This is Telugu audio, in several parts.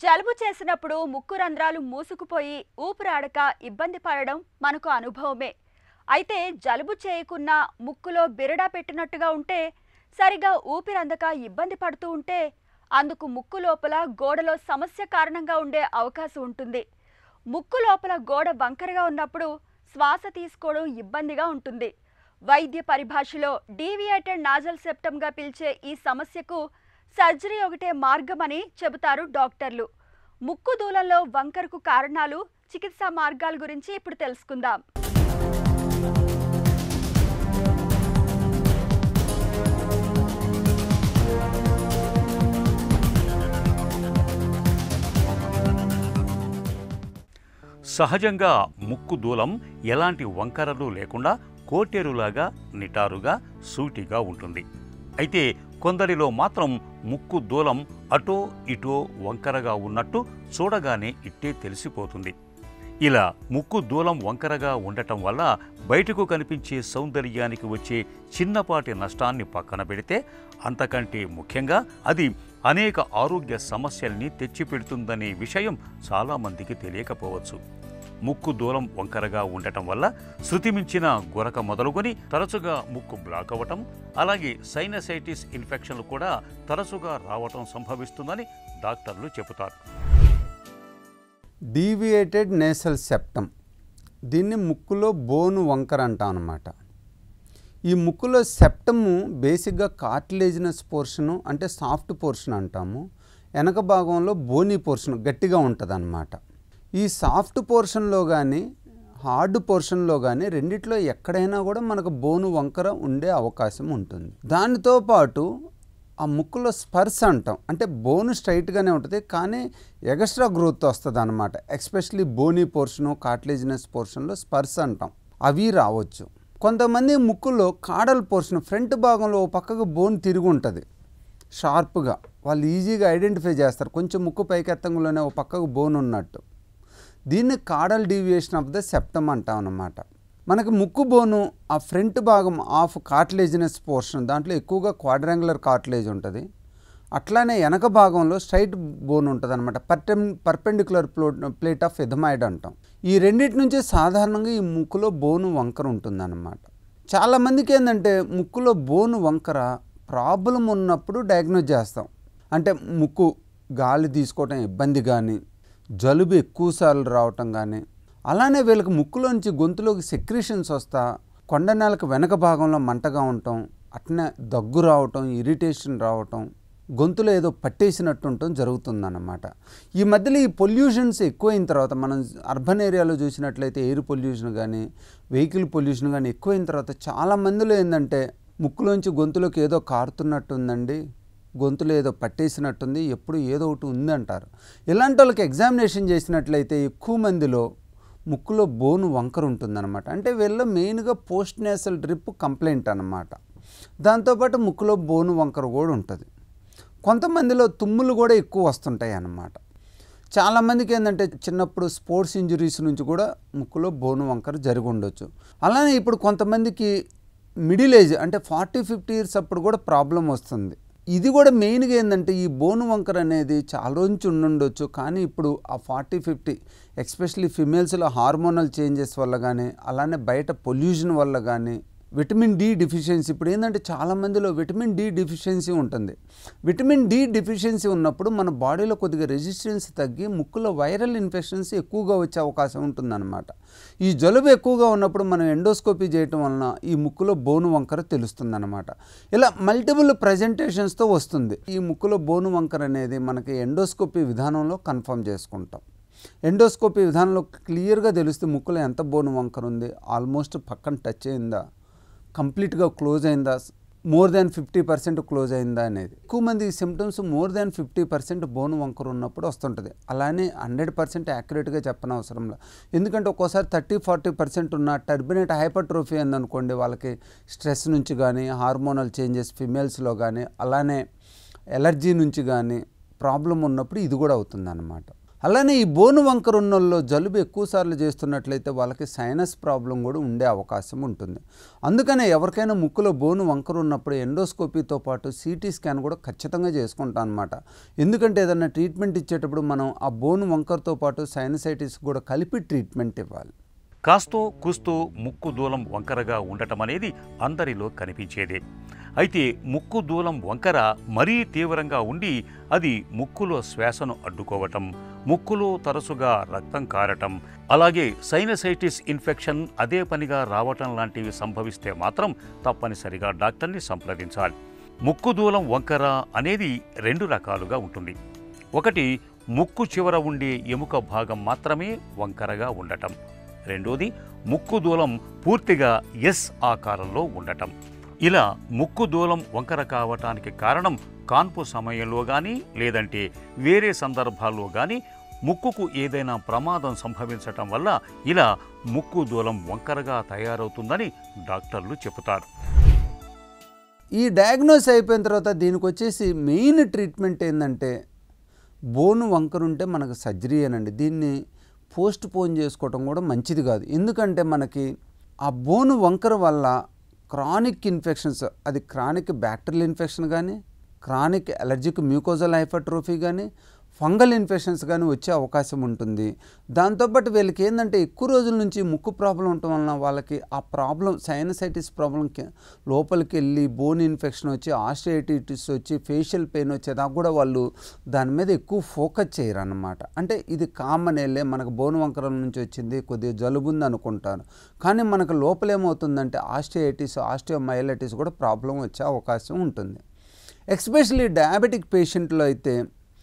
జలుబు చేసినప్పుడు ముక్కు రంధ్రాలు మూసుకుపోయి ఊపిరాడక ఇబ్బంది పడడం మనకు అనుభవమే అయితే జలుబు చేయకున్నా ముక్కులో బిరడా పెట్టినట్టుగా ఉంటే సరిగా ఊపిరందక ఇబ్బంది పడుతూ ఉంటే అందుకు ముక్కు లోపల గోడలో సమస్య కారణంగా ఉండే అవకాశం ఉంటుంది ముక్కు లోపల గోడ వంకరగా ఉన్నప్పుడు శ్వాస తీసుకోవడం ఇబ్బందిగా ఉంటుంది వైద్య పరిభాషలో డీవియేటెడ్ నాజల్ సెప్టమ్గా పిలిచే ఈ సమస్యకు సర్జరీ ఒకటే మార్గమని చెబుతారు డాక్టర్లు ముక్కు దూలంలో వంకరకు కారణాలు చికిత్సా మార్గాల గురించి ఇప్పుడు తెలుసుకుందాం సహజంగా ముక్కు దూలం ఎలాంటి వంకరలు లేకుండా కోటేరులాగా నిటారుగా సూటిగా ఉంటుంది అయితే కొందరిలో మాత్రం ముక్కు దూలం అటో ఇటో వంకరగా ఉన్నట్టు చూడగానే ఇట్టే తెలిసిపోతుంది ఇలా ముక్కు దూలం వంకరగా ఉండటం వల్ల బయటకు కనిపించే సౌందర్యానికి వచ్చే చిన్నపాటి నష్టాన్ని పక్కన పెడితే అంతకంటే ముఖ్యంగా అది అనేక ఆరోగ్య సమస్యల్ని తెచ్చిపెడుతుందనే విషయం చాలామందికి తెలియకపోవచ్చు ముక్కు దూలం వంకరగా ఉండటం వల్ల శృతిమించిన గురక మొదలుకొని తరచుగా ముక్కు బ్లాక్ అవ్వటం అలాగే సైనసైటిస్ ఇన్ఫెక్షన్లు కూడా తరచుగా రావటం సంభవిస్తుందని డాక్టర్లు చెబుతారు డీవియేటెడ్ నేసల్ సెప్టమ్ దీన్ని ముక్కులో బోను వంకర అంటాం అనమాట ఈ ముక్కులో సెప్టము బేసిక్గా కార్టిలేజినస్ పోర్షను అంటే సాఫ్ట్ పోర్షన్ అంటాము వెనక భాగంలో బోనీ పోర్షన్ గట్టిగా ఉంటుంది అనమాట ఈ సాఫ్ట్ పోర్షన్లో కానీ హార్డ్ పోర్షన్లో కానీ రెండిట్లో ఎక్కడైనా కూడా మనకు బోను వంకర ఉండే అవకాశం ఉంటుంది దానితో పాటు ఆ ముక్కులో స్పర్శ అంటాం అంటే బోను స్ట్రైట్గానే ఉంటుంది కానీ ఎగస్ట్రా గ్రోత్ వస్తుంది అనమాట ఎస్పెషలీ బోనీ పోర్షను కార్టిలేజినస్ పోర్షన్లో స్పర్శ అంటాం అవి రావచ్చు కొంతమంది ముక్కులో కాడల్ పోర్షన్ ఫ్రంట్ భాగంలో ఓ పక్కకు బోన్ తిరిగి ఉంటుంది షార్ప్గా వాళ్ళు ఈజీగా ఐడెంటిఫై చేస్తారు కొంచెం ముక్కు పైకెత్తంలోనే ఓ పక్కకు బోన్ ఉన్నట్టు దీన్ని caudal deviation of the septum అంటాం అన్నమాట మనకి ముక్కు బోను ఆ ఫ్రంట్ భాగం ఆఫ్ కార్టిలేజినస్ పోర్షన్ దాంట్లో ఎక్కువగా క్వాడ్రాంగులర్ కార్టిలేజ్ ఉంటుంది అట్లానే వెనక భాగంలో స్ట్రైట్ బోన్ ఉంటుంది అనమాట పర్టెం పర్పెండికులర్ ప్లో ప్లేట్ ఆఫ్ ఎథమైడ్ అంటాం ఈ రెండింటి నుంచి సాధారణంగా ఈ ముక్కులో బోను వంకర ఉంటుందన్నమాట చాలామందికి ఏంటంటే ముక్కులో బోను వంకర ప్రాబ్లం ఉన్నప్పుడు డయాగ్నోజ్ చేస్తాం అంటే ముక్కు గాలి తీసుకోవటం ఇబ్బంది కానీ జలుబు ఎక్కువసార్లు రావటం కానీ అలానే వీళ్ళకి ముక్కులోంచి గొంతులోకి సెక్రీషన్స్ వస్తా కొండ నేలకు వెనక భాగంలో మంటగా ఉండటం అట్నే దగ్గు రావటం ఇరిటేషన్ రావటం గొంతులో ఏదో పట్టేసినట్టు ఉండటం జరుగుతుందన్నమాట ఈ మధ్యలో ఈ పొల్యూషన్స్ ఎక్కువైన తర్వాత మనం అర్బన్ ఏరియాలో చూసినట్లయితే ఎయిర్ పొల్యూషన్ కానీ వెహికల్ పొల్యూషన్ కానీ ఎక్కువైన తర్వాత చాలా మందిలో ఏంటంటే ముక్కులోంచి గొంతులోకి ఏదో కారుతున్నట్టు ఉందండి గొంతులో ఏదో పట్టేసినట్టుంది ఎప్పుడు ఏదో ఒకటి ఉందంటారు ఇలాంటి వాళ్ళకి ఎగ్జామినేషన్ చేసినట్లయితే ఎక్కువ మందిలో ముక్కులో బోను వంకర ఉంటుందన్నమాట అంటే వీళ్ళలో మెయిన్గా పోస్ట్ నేసల్ డ్రిప్ కంప్లైంట్ అనమాట దాంతోపాటు ముక్కులో బోను వంకర కూడా ఉంటుంది కొంతమందిలో తుమ్ములు కూడా ఎక్కువ వస్తుంటాయి అన్నమాట చాలామందికి ఏంటంటే చిన్నప్పుడు స్పోర్ట్స్ ఇంజురీస్ నుంచి కూడా ముక్కులో బోను వంకర జరిగి ఉండొచ్చు అలానే ఇప్పుడు కొంతమందికి మిడిల్ ఏజ్ అంటే ఫార్టీ ఫిఫ్టీ ఇయర్స్ అప్పుడు కూడా ప్రాబ్లం వస్తుంది ఇది కూడా మెయిన్గా ఏంటంటే ఈ బోను వంకర అనేది చాలా రోజు ఉండుండొచ్చు కానీ ఇప్పుడు ఆ ఫార్టీ ఫిఫ్టీ ఎస్పెషలీ ఫిమేల్స్లో హార్మోనల్ చేంజెస్ వల్ల కానీ అలానే బయట పొల్యూషన్ వల్ల కానీ విటమిన్ డి డిఫిషియన్సీ ఇప్పుడు ఏంటంటే చాలామందిలో విటమిన్ డి డిఫిషియన్సీ ఉంటుంది విటమిన్ డి డిఫిషియన్సీ ఉన్నప్పుడు మన బాడీలో కొద్దిగా రెసిస్టెన్స్ తగ్గి ముక్కులో వైరల్ ఇన్ఫెక్షన్స్ ఎక్కువగా వచ్చే అవకాశం ఉంటుందన్నమాట ఈ జలుబు ఎక్కువగా ఉన్నప్పుడు మనం ఎండోస్కోపీ చేయటం వలన ఈ ముక్కులో బోను వంకర తెలుస్తుందన్నమాట ఇలా మల్టిపుల్ ప్రజెంటేషన్స్తో వస్తుంది ఈ ముక్కులో బోను వంకర అనేది మనకి ఎండోస్కోపీ విధానంలో కన్ఫర్మ్ చేసుకుంటాం ఎండోస్కోపీ విధానంలో క్లియర్గా తెలుస్తే ముక్కులో ఎంత బోను వంకర ఉంది ఆల్మోస్ట్ పక్కన టచ్ అయిందా కంప్లీట్గా క్లోజ్ అయిందా more than fifty percent close అయిందా అనేది ఎక్కువ మంది symptoms more than fifty percent bone వంకర ఉన్నప్పుడు వస్తుంటుంది అలానే హండ్రెడ్ పర్సెంట్ యాక్యురేట్గా చెప్పనవసరం లేదు ఎందుకంటే ఒక్కోసారి థర్టీ ఫార్టీ పర్సెంట్ ఉన్న టర్బినేట్ హైపర్ట్రోఫీ ఉందనుకోండి వాళ్ళకి స్ట్రెస్ నుంచి కానీ హార్మోనల్ చేంజెస్ ఫిమేల్స్లో కానీ అలానే ఎలర్జీ నుంచి కానీ ప్రాబ్లం ఉన్నప్పుడు ఇది కూడా అవుతుందన్నమాట అలానే ఈ బోను వంకర ఉన్నోళ్ళు జలుబు ఎక్కువసార్లు చేస్తున్నట్లయితే వాళ్ళకి సైనస్ ప్రాబ్లం కూడా ఉండే అవకాశం ఉంటుంది అందుకనే ఎవరికైనా ముక్కులో బోను వంకర ఉన్నప్పుడు ఎండోస్కోపీతో పాటు సిటీ స్కాన్ కూడా ఖచ్చితంగా చేసుకుంటాం అనమాట ఎందుకంటే ఏదైనా ట్రీట్మెంట్ ఇచ్చేటప్పుడు మనం ఆ బోను వంకరతో పాటు సైనసైటిస్ కూడా కలిపి ట్రీట్మెంట్ ఇవ్వాలి కాస్తో కూస్తూ ముక్కు దూలం వంకరగా ఉండటం అనేది అందరిలో కనిపించేదే అయితే ముక్కు దూలం వంకర మరీ తీవ్రంగా ఉండి అది ముక్కులో శ్వాసను అడ్డుకోవటం ముక్కులో తరచుగా రక్తం కారటం అలాగే సైనసైటిస్ ఇన్ఫెక్షన్ అదే పనిగా రావటం లాంటివి సంభవిస్తే మాత్రం తప్పనిసరిగా డాక్టర్ని సంప్రదించాలి ముక్కు దూలం వంకర అనేది రెండు రకాలుగా ఉంటుంది ఒకటి ముక్కు చివర ఉండే ఎముక భాగం మాత్రమే వంకరగా ఉండటం రెండోది ముక్కు దూలం పూర్తిగా ఎస్ ఆకారంలో ఉండటం ఇలా ముక్కు దూలం వంకర కావటానికి కారణం కాన్పు సమయంలో కానీ లేదంటే వేరే సందర్భాల్లో కానీ ముక్కుకు ఏదైనా ప్రమాదం సంభవించటం వల్ల ఇలా ముక్కు దూలం వంకరగా తయారవుతుందని డాక్టర్లు చెబుతారు ఈ డయాగ్నోస్ అయిపోయిన తర్వాత దీనికి వచ్చేసి మెయిన్ ట్రీట్మెంట్ ఏంటంటే బోను వంకర ఉంటే మనకు సర్జరీ అనండి దీన్ని పోస్ట్ పోన్ చేసుకోవటం కూడా మంచిది కాదు ఎందుకంటే మనకి ఆ బోను వంకర వల్ల క్రానిక్ ఇన్ఫెక్షన్స్ అది క్రానిక్ బ్యాక్టీరియల్ ఇన్ఫెక్షన్ కానీ క్రానిక్ అలర్జిక్ మ్యూకోజల్ హైపర్ట్రోఫీ కానీ ఫంగల్ ఇన్ఫెక్షన్స్ కానీ వచ్చే అవకాశం ఉంటుంది దాంతోపాటు వీళ్ళకి ఏంటంటే ఎక్కువ రోజుల నుంచి ముక్కు ప్రాబ్లం ఉండటం వలన వాళ్ళకి ఆ ప్రాబ్లం సైనసైటిస్ ప్రాబ్లం లోపలికి వెళ్ళి బోన్ ఇన్ఫెక్షన్ వచ్చి ఆస్ట్రైటిస్ వచ్చి ఫేషియల్ పెయిన్ వచ్చేదాకా కూడా వాళ్ళు దాని మీద ఎక్కువ ఫోకస్ చేయరు అన్నమాట అంటే ఇది కామన్ వెళ్ళే మనకు బోన్ వంకరం నుంచి వచ్చింది కొద్దిగా జలుబు ఉంది అనుకుంటారు కానీ మనకు లోపల ఏమవుతుందంటే ఆస్ట్రైటిస్ ఆస్టియోమైలైటిస్ కూడా ప్రాబ్లం వచ్చే అవకాశం ఉంటుంది ఎస్పెషలీ డయాబెటిక్ పేషెంట్లో అయితే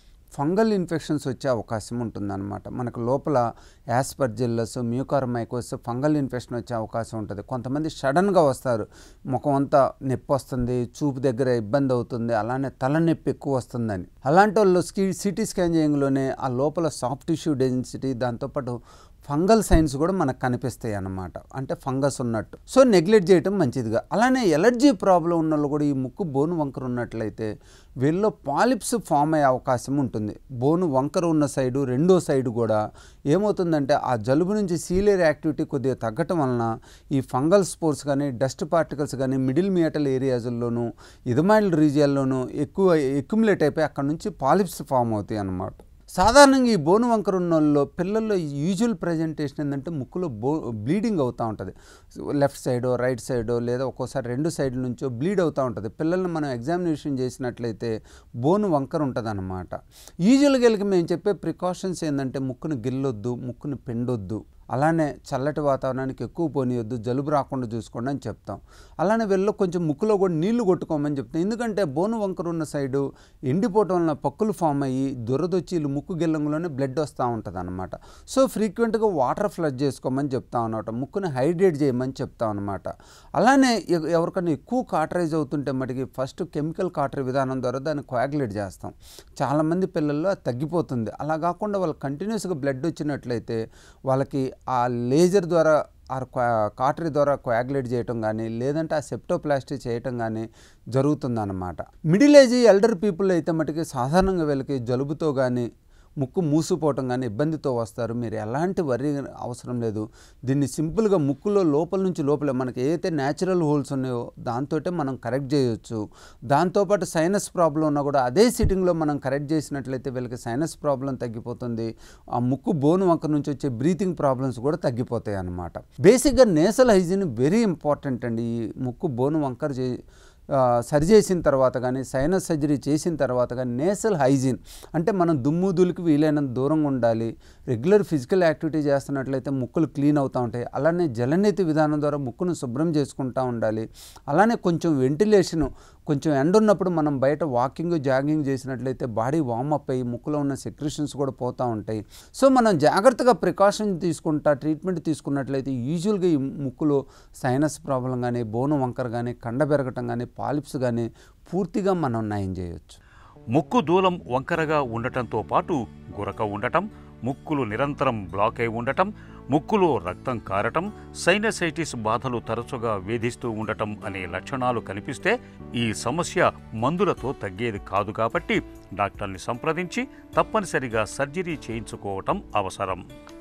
ఫంగల్ ఇన్ఫెక్షన్స్ వచ్చే అవకాశం ఉంటుందన్నమాట మనకు లోపల యాస్పర్జిల్లస్ మ్యూకార్మైకోస్ ఫంగల్ ఇన్ఫెక్షన్ వచ్చే అవకాశం ఉంటుంది కొంతమంది సడన్గా వస్తారు ముఖం అంతా నొప్పి వస్తుంది చూపు దగ్గర ఇబ్బంది అవుతుంది అలానే తలనొప్పి ఎక్కువ వస్తుందని అలాంటి వాళ్ళు సిటీ స్కాన్ చేయంలోనే ఆ లోపల సాఫ్ట్ టిష్యూ డెన్సిటీ దాంతోపాటు ఫంగల్ సైన్స్ కూడా మనకు కనిపిస్తాయి అన్నమాట అంటే ఫంగస్ ఉన్నట్టు సో నెగ్లెక్ట్ చేయటం మంచిదిగా అలానే ఎలర్జీ ప్రాబ్లం ఉన్న వాళ్ళు కూడా ఈ ముక్కు బోను వంకర ఉన్నట్లయితే వీళ్ళలో పాలిప్స్ ఫామ్ అయ్యే అవకాశం ఉంటుంది బోను వంకర ఉన్న సైడు రెండో సైడు కూడా ఏమవుతుందంటే ఆ జలుబు నుంచి సీలియర్ యాక్టివిటీ కొద్దిగా తగ్గటం వలన ఈ ఫంగల్ స్పోర్స్ కానీ డస్ట్ పార్టికల్స్ కానీ మిడిల్ మియటల్ ఏరియాస్లోనూ ఇదమైల్ రీజియల్లోనూ ఎక్కువ ఎక్యుములేట్ అయిపోయి అక్కడ నుంచి పాలిప్స్ ఫామ్ అవుతాయి అన్నమాట సాధారణంగా ఈ బోను వంకర ఉన్న వాళ్ళలో పిల్లల్లో యూజువల్ ప్రజెంటేషన్ ఏంటంటే ముక్కులో బో బ్లీడింగ్ అవుతూ ఉంటుంది లెఫ్ట్ సైడో రైట్ సైడో లేదా ఒక్కోసారి రెండు సైడ్ల నుంచో బ్లీడ్ అవుతూ ఉంటుంది పిల్లల్ని మనం ఎగ్జామినేషన్ చేసినట్లయితే బోను వంకర ఉంటుంది అనమాట యూజువల్గా వీళ్ళకి మేము చెప్పే ప్రికాషన్స్ ఏంటంటే ముక్కును గిల్లొద్దు ముక్కును పిండొద్దు అలానే చల్లటి వాతావరణానికి ఎక్కువ పోనీయొద్దు జలుబు రాకుండా చూసుకోండి అని చెప్తాం అలానే వెళ్ళి కొంచెం ముక్కులో కూడా నీళ్లు కొట్టుకోమని చెప్తాం ఎందుకంటే బోను వంకర ఉన్న సైడు ఎండిపోవటం వలన పక్కులు ఫామ్ అయ్యి దురదొచ్చి వీళ్ళు ముక్కు గిల్లంలోనే బ్లడ్ వస్తూ ఉంటుంది అనమాట సో ఫ్రీక్వెంట్గా వాటర్ ఫ్లడ్ చేసుకోమని చెప్తాం అనమాట ముక్కుని హైడ్రేట్ చేయమని చెప్తాం అనమాట అలానే ఎ- ఎవరికైనా ఎక్కువ కాటరైజ్ అవుతుంటే మటుకి ఫస్ట్ కెమికల్ కాటరీ విధానం ద్వారా దాన్ని కోయాగులేట్ చేస్తాం చాలామంది పిల్లల్లో అది తగ్గిపోతుంది అలా కాకుండా వాళ్ళు కంటిన్యూస్గా బ్లడ్ వచ్చినట్లయితే వాళ్ళకి ఆ లేజర్ ద్వారా ఆ కాటరీ ద్వారా కోయాగులేట్ చేయటం కానీ లేదంటే ఆ సెప్టోప్లాస్టీ చేయటం కానీ జరుగుతుందన్నమాట మిడిల్ ఏజ్ ఎల్డర్ పీపుల్ అయితే మటుకి సాధారణంగా వీళ్ళకి జలుబుతో కానీ ముక్కు మూసిపోవటం కానీ ఇబ్బందితో వస్తారు మీరు ఎలాంటి వరి అవసరం లేదు దీన్ని సింపుల్గా ముక్కులో లోపల నుంచి లోపల మనకి ఏదైతే న్యాచురల్ హోల్స్ ఉన్నాయో దాంతో మనం కరెక్ట్ చేయొచ్చు దాంతోపాటు సైనస్ ప్రాబ్లం ఉన్నా కూడా అదే సిట్టింగ్లో మనం కరెక్ట్ చేసినట్లయితే వీళ్ళకి సైనస్ ప్రాబ్లం తగ్గిపోతుంది ఆ ముక్కు బోను వంక నుంచి వచ్చే బ్రీతింగ్ ప్రాబ్లమ్స్ కూడా తగ్గిపోతాయి అన్నమాట బేసిక్గా నేసల్ హైజీన్ వెరీ ఇంపార్టెంట్ అండి ఈ ముక్కు బోను వంకర చే ఆ, సరి చేసిన తర్వాత కానీ సైనస్ సర్జరీ చేసిన తర్వాత కానీ నేసల్ హైజీన్ అంటే మనం దుమ్ము దులికి వీలైనంత దూరంగా ఉండాలి రెగ్యులర్ ఫిజికల్ యాక్టివిటీ చేస్తున్నట్లయితే ముక్కులు క్లీన్ అవుతూ ఉంటాయి అలానే జలనీతి విధానం ద్వారా ముక్కును శుభ్రం చేసుకుంటూ ఉండాలి అలానే కొంచెం వెంటిలేషను కొంచెం ఎండ ఉన్నప్పుడు మనం బయట వాకింగ్ జాగింగ్ చేసినట్లయితే బాడీ వార్మప్ అయ్యి ముక్కులో ఉన్న సెక్రిషన్స్ కూడా పోతూ ఉంటాయి సో మనం జాగ్రత్తగా ప్రికాషన్ తీసుకుంటా ట్రీట్మెంట్ తీసుకున్నట్లయితే యూజువల్గా ఈ ముక్కులో సైనస్ ప్రాబ్లం కానీ బోను వంకర కానీ కండ పెరగటం కానీ పాలిప్స్ కానీ పూర్తిగా మనం నయం చేయొచ్చు ముక్కు దూలం వంకరగా ఉండటంతో పాటు గురక ఉండటం ముక్కులు నిరంతరం బ్లాక్ అయి ఉండటం ముక్కులో రక్తం కారటం సైనసైటిస్ బాధలు తరచుగా వేధిస్తూ ఉండటం అనే లక్షణాలు కనిపిస్తే ఈ సమస్య మందులతో తగ్గేది కాదు కాబట్టి డాక్టర్ని సంప్రదించి తప్పనిసరిగా సర్జరీ చేయించుకోవటం అవసరం